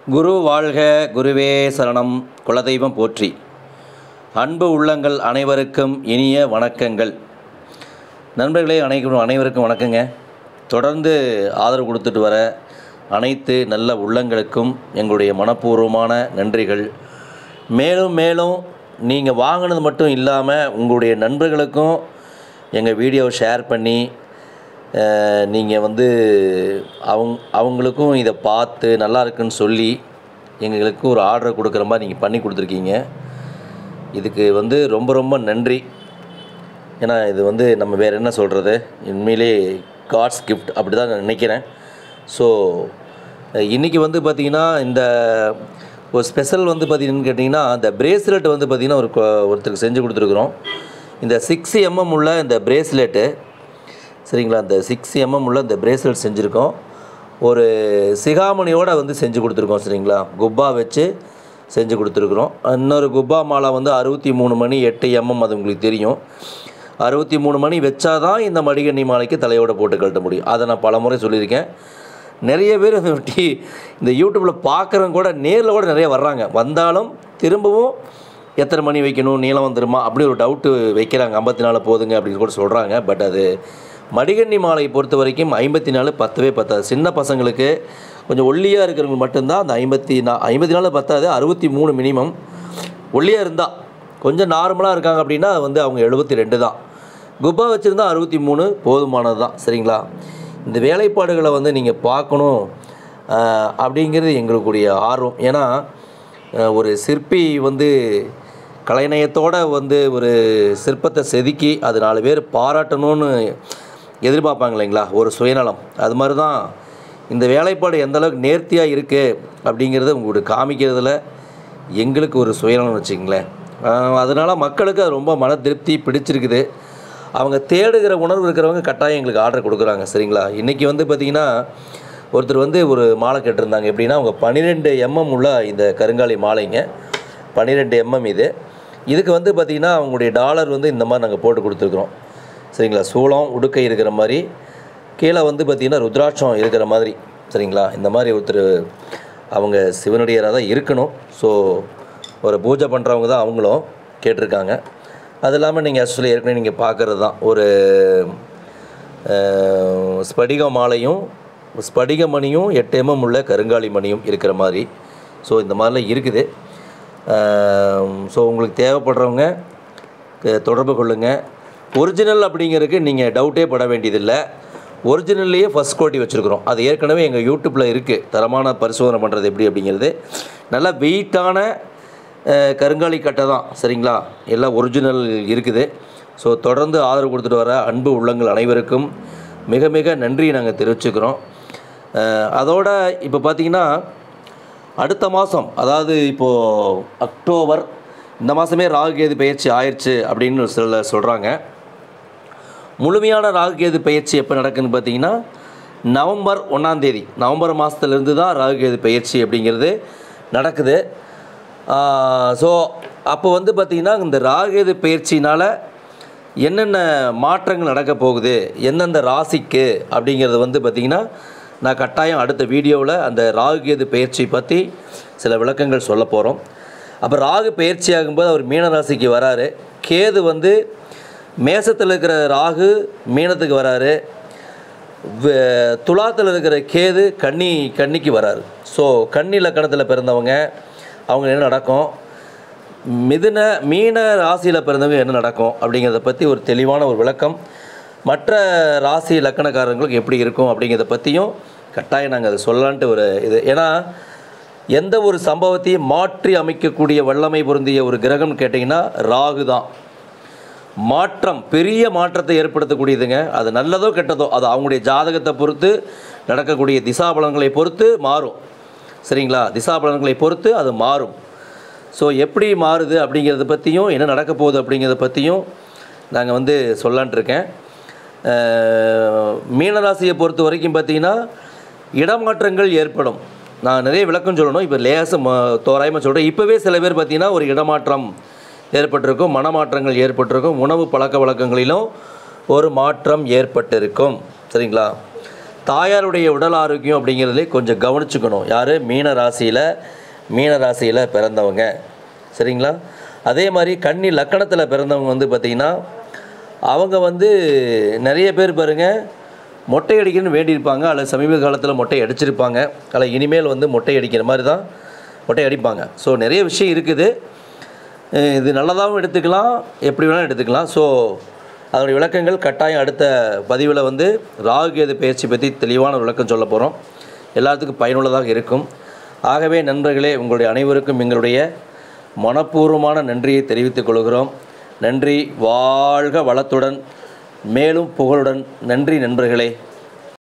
குரு வாழ்க குருவே சரணம் குலதெய்வம் போற்றி அன்பு உள்ளங்கள் அனைவருக்கும் இனிய வணக்கங்கள் நண்பர்களே அனைவரும் அனைவருக்கும் வணக்கங்க தொடர்ந்து ஆதரவு கொடுத்துட்டு வர அனைத்து நல்ல உள்ளங்களுக்கும் எங்களுடைய மனப்பூர்வமான நன்றிகள் மேலும் மேலும் நீங்கள் வாங்கினது மட்டும் இல்லாமல் உங்களுடைய நண்பர்களுக்கும் எங்கள் வீடியோவை ஷேர் பண்ணி நீங்கள் வந்து அவங்க அவங்களுக்கும் இதை பார்த்து நல்லா இருக்குன்னு சொல்லி எங்களுக்கு ஒரு ஆர்டர் கொடுக்குற மாதிரி நீங்கள் பண்ணி கொடுத்துருக்கீங்க இதுக்கு வந்து ரொம்ப ரொம்ப நன்றி ஏன்னா இது வந்து நம்ம வேறு என்ன சொல்கிறது உண்மையிலே காட்ஸ் கிஃப்ட் அப்படி தான் நான் நினைக்கிறேன் ஸோ இன்றைக்கி வந்து பார்த்திங்கன்னா இந்த ஒரு ஸ்பெஷல் வந்து பார்த்திங்கன்னு கேட்டிங்கன்னா இந்த பிரேஸ்லெட் வந்து பார்த்திங்கன்னா ஒரு கொ- ஒருத்தருக்கு செஞ்சு கொடுத்துருக்குறோம் இந்த சிக்ஸ் எம்எம் உள்ள இந்த பிரேஸ்லெட்டு சரிங்களா இந்த சிக்ஸ் எம்எம் உள்ள இந்த பிரேஸ்லெட் செஞ்சுருக்கோம் ஒரு சிகாமணியோட வந்து செஞ்சு கொடுத்துருக்கோம் சரிங்களா குப்பா வச்சு செஞ்சு கொடுத்துருக்குறோம் இன்னொரு குப்பா மாலை வந்து அறுபத்தி மூணு மணி எட்டு எம்எம் அது உங்களுக்கு தெரியும் அறுபத்தி மூணு மணி வச்சாதான் இந்த மடிகண்ணி மாலைக்கு தலையோட போட்டு கழட்ட முடியும் அதை நான் பல முறை சொல்லியிருக்கேன் நிறைய பேர் டி இந்த யூடியூப்பில் பார்க்குறவங்க கூட நேரில் கூட நிறைய வர்றாங்க வந்தாலும் திரும்பவும் எத்தனை மணி வைக்கணும் நீளம் வந்துருமா அப்படி ஒரு டவுட்டு வைக்கிறாங்க ஐம்பத்தி நாலு போதுங்க அப்படின்னு கூட சொல்கிறாங்க பட் அது மடிகண்ணி மாலை பொறுத்த வரைக்கும் ஐம்பத்தி நாலு பத்தவே பத்தாது சின்ன பசங்களுக்கு கொஞ்சம் ஒல்லியாக இருக்கிறவங்க மட்டும்தான் அந்த ஐம்பத்தி நா ஐம்பத்தி நாலு பத்தாது அறுபத்தி மூணு மினிமம் ஒல்லியாக இருந்தால் கொஞ்சம் நார்மலாக இருக்காங்க அப்படின்னா அது வந்து அவங்க எழுபத்தி ரெண்டு தான் குப்பா வச்சுருந்தா அறுபத்தி மூணு போதுமானது தான் சரிங்களா இந்த வேலைப்பாடுகளை வந்து நீங்கள் பார்க்கணும் ஆஹ், அப்படிங்கிறது எங்களுக்குடைய ஆர்வம் ஏன்னா ஆஹ், ஒரு சிற்பி வந்து கலைநயத்தோட வந்து ஒரு சிற்பத்தை செதுக்கி அது நாலு பேர் பாராட்டணும்னு எதிர்பார்ப்பாங்க இல்லைங்களா ஒரு சுயநலம் அது மாதிரி தான் இந்த வேலைப்பாடு எந்த அளவுக்கு நேர்த்தியாக இருக்குது அப்படிங்கிறத உங்களுக்கு காமிக்கிறதுல எங்களுக்கு ஒரு சுயநலம் வச்சுங்களேன் அதனால் மக்களுக்கு அது ரொம்ப மன திருப்தி பிடிச்சிருக்குது அவங்க தேடுகிற உணர்வு இருக்கிறவங்க கட்டாயம் எங்களுக்கு ஆர்டர் கொடுக்குறாங்க சரிங்களா இன்றைக்கி வந்து பார்த்திங்கன்னா ஒருத்தர் வந்து ஒரு மாலை கேட்டிருந்தாங்க எப்படின்னா அவங்க பன்னிரெண்டு எம்எம் உள்ள இந்த கருங்காலி மாலைங்க பன்னிரெண்டு எம்எம் இது இதுக்கு வந்து பார்த்திங்கன்னா அவங்களுடைய டாலர் வந்து இந்த மாதிரி நாங்கள் போட்டு கொடுத்துருக்குறோம் சரிங்களா சூளம் உடுக்கை இருக்கிற மாதிரி கீழே வந்து பார்த்திங்கன்னா ருத்ராட்சம் இருக்கிற மாதிரி சரிங்களா இந்த மாதிரி ஒருத்தர் அவங்க சிவனுடையராக தான் இருக்கணும் ஸோ ஒரு பூஜை பண்ணுறவங்க தான் அவங்களும் கேட்டிருக்காங்க அது இல்லாமல் நீங்கள் ஆக்சுவலி ஏற்கனவே நீங்கள் பார்க்குறது தான் ஒரு அஹ், ஸ்படிக மாலையும் ஸ்படிக மணியும் எட்டு எம்எம் உள்ள கருங்காலி மணியும் இருக்கிற மாதிரி ஸோ இந்த மாதிரிலாம் இருக்குது ஸோ உங்களுக்கு தேவைப்படுறவங்க க- தொடர்பு கொள்ளுங்கள் ஒரிஜினல் அப்படிங்கிறதுக்கு நீங்கள் டவுட்டே பட வேண்டியதில்லை ஒரிஜினல்லையே ஃபஸ்ட் குவாலிட்டி வச்சுருக்குறோம் அது ஏற்கனவே எங்கள் யூடியூப்பில் இருக்குது தரமான பரிசோதனை பண்ணுறது எப்படி அப்படிங்கிறது நல்லா வெயிட்டான அஹ், கருங்காலி கட்டை தான் சரிங்களா எல்லாம் ஒரிஜினல் இருக்குது ஸோ தொடர்ந்து ஆதரவு கொடுத்துட்டு வர அன்பு உள்ளங்கள் அனைவருக்கும் மிக மிக நன்றி நாங்கள் தெரிவிச்சுக்கிறோம் அஹ், அதோட இப்போ பார்த்தீங்கன்னா அடுத்த மாதம் அதாவது இப்போது அக்டோபர் இந்த மாதமே ராகுகேது பயிற்சி ஆயிடுச்சு அப்படின்னு சில சொல்கிறாங்க முழுமையான ராகுகேது பயிற்சி எப்போ நடக்குன்னு பார்த்தீங்கன்னா நவம்பர் ஒன்றாந்தேதி நவம்பர் மாதத்துலேருந்து தான் ராகுகேது பயிற்சி அப்படிங்கிறது நடக்குது ஸோ அப்போ வந்து பார்த்திங்கன்னா இந்த ராகுகேது பயிற்சினால் என்னென்ன மாற்றங்கள் நடக்க போகுது எந்தெந்த ராசிக்கு அப்படிங்கிறது வந்து பார்த்திங்கன்னா நான் கட்டாயம் அடுத்த வீடியோவில் அந்த ராகுகேது பயிற்சி பற்றி சில விளக்கங்கள் சொல்ல போகிறோம் அப்போ ராகு பயிற்சி ஆகும்போது அவர் மீன ராசிக்கு வராரு கேது வந்து மேசத்தில் இருக்கிற ராகு மீனத்துக்கு வராரு வ- துலாத்தில் இருக்கிற கேது கன்னி கன்னிக்கு வராரு ஸோ கன்னி லக்கணத்தில் பிறந்தவங்க அவங்க என்ன நடக்கும் மிதுன மீன ராசியில் பிறந்தவங்க என்ன நடக்கும் அப்படிங்கிறத பற்றி ஒரு தெளிவான ஒரு விளக்கம் மற்ற ராசி லக்கணக்காரங்களுக்கு எப்படி இருக்கும் அப்படிங்கிறத பற்றியும் கட்டாயம் நாங்கள் அதை சொல்லலான்ட்டு ஒரு இது ஏன்னா எந்த ஒரு சம்பவத்தையும் மாற்றி அமைக்கக்கூடிய வல்லமை பொருந்திய ஒரு கிரகம்னு கேட்டிங்கன்னா ராகு தான் மாற்றம் பெரிய மாற்றத்தை ஏற்படுத்தக்கூடியதுங்க அது நல்லதோ கெட்டதோ அது அவங்களுடைய ஜாதகத்தை பொறுத்து நடக்கக்கூடிய திசாபலன்களை பொறுத்து மாறும் சரிங்களா திசாபலன்களை பொறுத்து அது மாறும் ஸோ எப்படி மாறுது அப்படிங்கிறத பற்றியும் என்ன நடக்க போகுது அப்படிங்கிறத பற்றியும் நாங்கள் வந்து சொல்லான்ட்டு இருக்கேன் அஹ், மீனராசியை பொறுத்த வரைக்கும் பார்த்தீங்கன்னா இடமாற்றங்கள் ஏற்படும் நான் நிறைய விளக்கம் சொல்லணும் இப்போ லேசம் தோராயமாக சொல்கிறேன் இப்போவே சில பேர் பார்த்தீங்கன்னா ஒரு இடமாற்றம் ஏற்பட்டிருக்கும் மனமாற்றங்கள் ஏற்பட்டிருக்கும் உணவு பழக்க வழக்கங்களிலும் ஒரு மாற்றம் ஏற்பட்டிருக்கும் சரிங்களா தாயாருடைய உடல் ஆரோக்கியம் அப்படிங்கிறதுலே கொஞ்சம் கவனிச்சுக்கணும் யார் மீன ராசியில் மீன ராசியில் பிறந்தவங்க சரிங்களா அதே மாதிரி கன்னி லக்கணத்தில் பிறந்தவங்க வந்து பார்த்திங்கன்னா அவங்க வந்து நிறைய பேர் பாருங்கள் மொட்டை அடிக்கணும்னு வேண்டியிருப்பாங்க அல்லது சமீப காலத்தில் மொட்டை அடிச்சிருப்பாங்க அல்ல இனிமேல் வந்து மொட்டை அடிக்கிற மாதிரி தான் மொட்டை அடிப்பாங்க ஸோ நிறைய விஷயம் இருக்குது அஹ் இது நல்லதாகவும் எடுத்துக்கலாம் எப்படி வேணாலும் எடுத்துக்கலாம் ஸோ அதனுடைய விளக்கங்கள் கட்டாயம் அடுத்த பதிவில் வந்து ராகு கேது பயிற்சி பற்றி தெளிவான விளக்கம் சொல்ல போகிறோம் எல்லாத்துக்கும் பயனுள்ளதாக இருக்கும் ஆகவே நண்பர்களே உங்களுடைய அனைவருக்கும் எங்களுடைய மனப்பூர்வமான நன்றியை தெரிவித்துக் கொள்கிறோம் நன்றி வாழ்க வளத்துடன் மேலும் புகழுடன் நன்றி நண்பர்களே